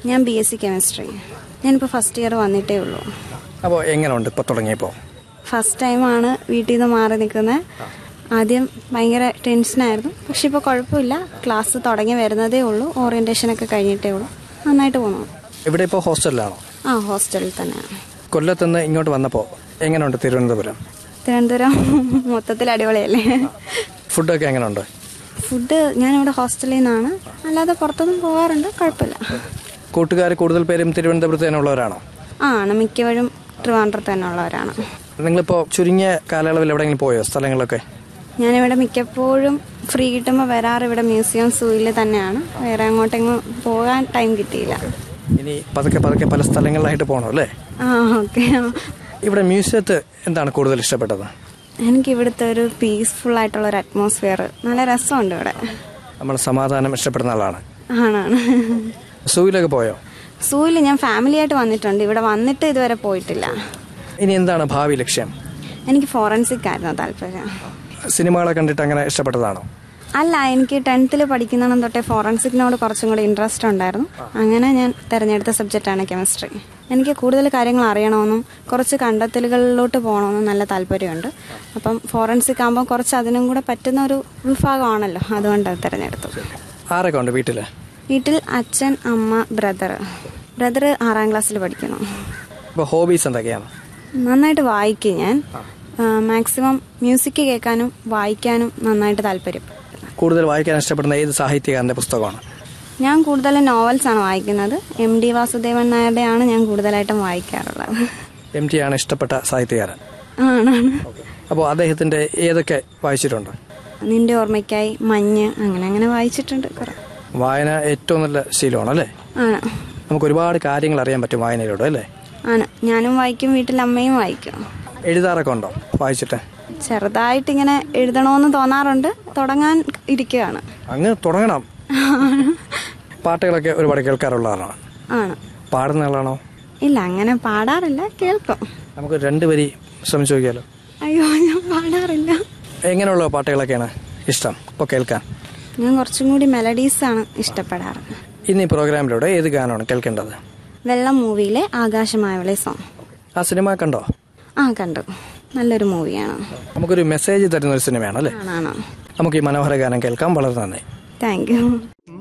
ഞാൻ B S C chemistry ഞാനിപ്പോൾ first year വന്നിട്ടേ ഉള്ളൂ അപ്പോൾ എങ്ങനെയുണ്ട് ഇപ്പോൾ തുടങ്ങിയപ്പോൾ ഫസ്റ്റ് ടൈമാണ് വീട്ടിൽ നിന്ന് മാറി നിൽക്കുന്നത് ആദ്യം ഭയങ്കര ടെൻഷനായിരുന്നു പക്ഷെ ഇപ്പോൾ കുഴപ്പമില്ല ക്ലാസ് തുടങ്ങി വരുന്നതേ ഉള്ളൂ ഓറിയൻറ്റേഷനൊക്കെ കഴിഞ്ഞിട്ടേ ഉള്ളൂ നന്നായിട്ട് പോകുന്നു ഇവിടെ ഇപ്പോൾ ഹോസ്റ്റലിലാണോ ആ ഹോസ്റ്റലിൽ തന്നെയാണ് കൊല്ലത്തുനിന്ന് ഇങ്ങോട്ട് വന്നപ്പോൾ എങ്ങനെയുണ്ട് തിരുവനന്തപുരം തിരുവനന്തപുരം മൊത്തത്തിൽ അടിപൊളിയല്ലേ ഫുഡൊക്കെ എങ്ങനെയുണ്ട് ഫുഡ് ഞാനിവിടെ ഹോസ്റ്റലിൽ നിന്നാണ് അല്ലാതെ പുറത്തൊന്നും പോകാറുണ്ട് കുഴപ്പമില്ല കൂട്ടുകാർ കൂടുതൽ പേരും തിരുവനന്തപുരത്ത് തന്നെ ഉള്ളവരാണോ ആ ആണ് മിക്കവരും ട്രിവാൻഡ്രത്ത് തന്നെ ഉള്ളവരാണ് നിങ്ങളിപ്പോൾ ചുരുങ്ങിയ കാലയളവിൽ എവിടെയെങ്കിലും പോയോ സ്ഥലങ്ങളൊക്കെ ഞാനിവിടെ മിക്കപ്പോഴും ഫ്രീ കിട്ടുമ്പോൾ വരാറ് ഇവിടെ മ്യൂസിയം സൂയിൽ തന്നെയാണ് വേറെ അങ്ങോട്ടെങ്ങും പോകാൻ ടൈം കിട്ടിയില്ല ഇനി പതുക്കെ പതുക്കെ പല സ്ഥലങ്ങളിലായിട്ട് പോകണം അല്ലേ ആ ഓക്കെ ഇവിടെ മ്യൂസിയത്ത് എന്താണ് കൂടുതൽ ഇഷ്ടപ്പെട്ടത് എനിക്ക് ഇവിടുത്തെ ഒരു പീസ്ഫുൾ ആയിട്ടുള്ള ഒരു അറ്റ്മോസ്ഫിയർ നല്ല രസമുണ്ട് ഇവിടെ നമ്മൾ സമാധാനം ഇഷ്ടപ്പെടുന്ന ആളാണ് ആണാണ് സൂയിലൊക്കെ പോയോ സൂയിൽ ഞാൻ ഫാമിലി ആയിട്ട് വന്നിട്ടുണ്ട് ഇവിടെ വന്നിട്ട് ഇതുവരെ പോയിട്ടില്ല ഇനി എന്താണ് ഭാവി ലക്ഷ്യം എനിക്ക് ഫോറൻസിക് ആയിരുന്നു താല്പര്യം സിനിമകളെ കണ്ടിട്ട് അങ്ങനെ ഇഷ്ടപ്പെട്ടതാണോ അല്ല എനിക്ക് ടെൻത്തിൽ പഠിക്കുന്നതും തൊട്ടേ ഫോറൻസിക്കിനോട് കുറച്ചും കൂടി ഇൻട്രസ്റ്റ് ഉണ്ടായിരുന്നു അങ്ങനെ ഞാൻ തിരഞ്ഞെടുത്ത സബ്ജക്റ്റാണ് കെമിസ്ട്രി എനിക്ക് കൂടുതൽ കാര്യങ്ങൾ അറിയണമെന്നും കുറച്ച് കണ്ടെത്തലുകളിലോട്ട് പോകണമെന്നും നല്ല താല്പര്യമുണ്ട് അപ്പം ഫോറൻസിക് ആകുമ്പോൾ കുറച്ച് അതിനും കൂടെ പറ്റുന്ന ഒരു വിഭാഗമാണല്ലോ അതുകൊണ്ട് അത് തിരഞ്ഞെടുത്തു ആരൊക്കെ ഉണ്ട് വീട്ടിൽ വീട്ടിൽ അച്ഛൻ അമ്മ ബ്രദർ ബ്രദർ ആറാം ക്ലാസ്സിൽ പഠിക്കുന്നു ഇപ്പോൾ ഹോബീസ് എന്തൊക്കെയാണ് നന്നായിട്ട് വായിക്കും ഞാൻ മാക്സിമം മ്യൂസിക് കേൾക്കാനും വായിക്കാനും നന്നായിട്ട് താല്പര്യം കൂടുതൽ വായിക്കാൻ ഇഷ്ടപ്പെടുന്ന ഏത് സാഹിത്യകാരൻ്റെ പുസ്തകമാണ് ഞാൻ കൂടുതലും നോവൽസ് ആണ് വായിക്കുന്നത് എം ഡി വാസുദേവൻ നായരുടെയാണ് ഞാൻ കൂടുതലായിട്ടും വായിക്കാറുള്ളത് എം ടി ആണ് ഇഷ്ടപ്പെട്ട സാഹിത്യകാരൻ ആണാണ് അപ്പോൾ അദ്ദേഹത്തിൻ്റെ ഏതൊക്കെ വായിച്ചിട്ടുണ്ട് നിന്റെ ഓർമ്മയ്ക്കായി മഞ്ഞ് അങ്ങനെ അങ്ങനെ വായിച്ചിട്ടുണ്ട് കുറെ വായന ഏറ്റവും നല്ല ശീലമാണ് അല്ലേ ആണ് നമുക്ക് ഒരുപാട് കാര്യങ്ങൾ അറിയാൻ പറ്റും വായനയിലൂടെ അല്ലേ ആണ് ഞാനും വായിക്കും വീട്ടിൽ അമ്മയും വായിക്കും എഴുതാറൊക്കെ ഉണ്ടോ വായിച്ചിട്ട് ചെറുതായിട്ട് ഇങ്ങനെ എഴുതണമെന്ന് തോന്നാറുണ്ട് തുടങ്ങാൻ ഇരിക്കുകയാണ് അങ്ങ് തുടങ്ങണം പാട്ടുകളൊക്കെ ഒരുപാട് കേൾക്കാറുള്ളതാണോ ആണ് പാടുന്ന ആളാണോ ഇല്ല അങ്ങനെ പാടാറില്ല കേൾക്കും നമുക്ക് രണ്ട് വരി ശ്രമിച്ചു നോക്കിയാലോ അയ്യോ ഞാൻ പാടാറില്ല എങ്ങനെയുള്ള പാട്ടുകളൊക്കെയാണ് ഇഷ്ടം ഇപ്പോൾ കേൾക്കാൻ ഞാൻ കുറച്ചും കൂടി മെലഡീസ് ആണ് ഇഷ്ടപ്പെടാറ് ഇന്ന് ഈ പ്രോഗ്രാമിലൂടെ ഏത് ഗാനമാണ് കേൾക്കേണ്ടത് വെള്ളം മൂവിയിലെ ആകാശമായവളെ സോങ് ആ സിനിമ കണ്ടോ ആ കണ്ടു നല്ലൊരു മൂവിയാണ് നമുക്കൊരു മെസ്സേജ് തരുന്ന ഒരു സിനിമയാണ് അല്ലേ ആണാണോ നമുക്ക് ഈ മനോഹര ഗാനം കേൾക്കാം വളരെ നന്ദി താങ്ക് യു